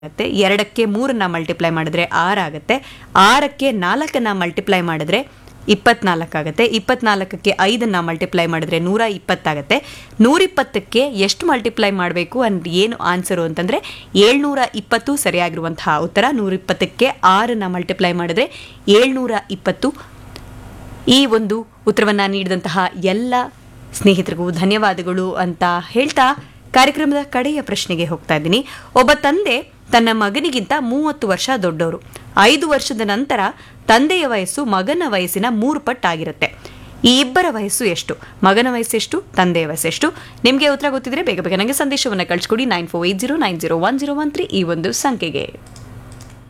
ಆಗುತ್ತೆ ಎರಡಕ್ಕೆ ಮೂರನ್ನ ಮಲ್ಟಿಪ್ಲೈ ಮಾಡಿದ್ರೆ ಆರಾಗುತ್ತೆ ಆರಕ್ಕೆ ನಾಲ್ಕನ್ನ ಮಲ್ಟಿಪ್ಲೈ ಮಾಡಿದ್ರೆ ಇಪ್ಪತ್ನಾಲ್ಕಾಗುತ್ತೆ ಇಪ್ಪತ್ನಾಲ್ಕಕ್ಕೆ ಐದನ್ನ ಮಲ್ಟಿಪ್ಲೈ ಮಾಡಿದ್ರೆ ನೂರ ಇಪ್ಪತ್ತಾಗುತ್ತೆ ನೂರಿಪ್ಪತ್ತಕ್ಕೆ ಎಷ್ಟು ಮಲ್ಟಿಪ್ಲೈ ಮಾಡಬೇಕು ಅಂದ್ ಏನು ಆನ್ಸರು ಅಂತಂದರೆ ಏಳ್ನೂರ ಇಪ್ಪತ್ತು ಸರಿಯಾಗಿರುವಂತಹ ಉತ್ತರ ನೂರಿಪ್ಪತ್ತಕ್ಕೆ ಆರನ್ನ ಮಲ್ಟಿಪ್ಲೈ ಮಾಡಿದ್ರೆ ಏಳ್ನೂರ ಇಪ್ಪತ್ತು ಈ ಒಂದು ಉತ್ತರವನ್ನ ನೀಡಿದಂತಹ ಎಲ್ಲ ಸ್ನೇಹಿತರಿಗೂ ಧನ್ಯವಾದಗಳು ಅಂತ ಹೇಳ್ತಾ ಕಾರ್ಯಕ್ರಮದ ಕಡೆಯ ಪ್ರಶ್ನೆಗೆ ಹೋಗ್ತಾ ಇದ್ದೀನಿ ಒಬ್ಬ ತಂದೆ ತನ್ನ ಮಗನಿಗಿಂತ ಮೂವತ್ತು ವರ್ಷ ದೊಡ್ಡವರು ಐದು ವರ್ಷದ ನಂತರ ತಂದೆಯ ವಯಸ್ಸು ಮಗನ ವಯಸ್ಸಿನ ಮೂರು ಪಟ್ಟಾಗಿರುತ್ತೆ ಈ ಇಬ್ಬರ ವಯಸ್ಸು ಎಷ್ಟು ಮಗನ ವಯಸ್ಸು ಎಷ್ಟು ತಂದೆಯ ವಯಸ್ಸು ಎಷ್ಟು ನಿಮಗೆ ಉತ್ತರ ಗೊತ್ತಿದ್ರೆ ಬೇಗ ಬೇಗ ನನಗೆ ಸಂದೇಶವನ್ನು ಕಳಿಸ್ಕೊಡಿ nine four eight zero nine zero one zero one three ಈ ಒಂದು ಸಂಖ್ಯೆಗೆ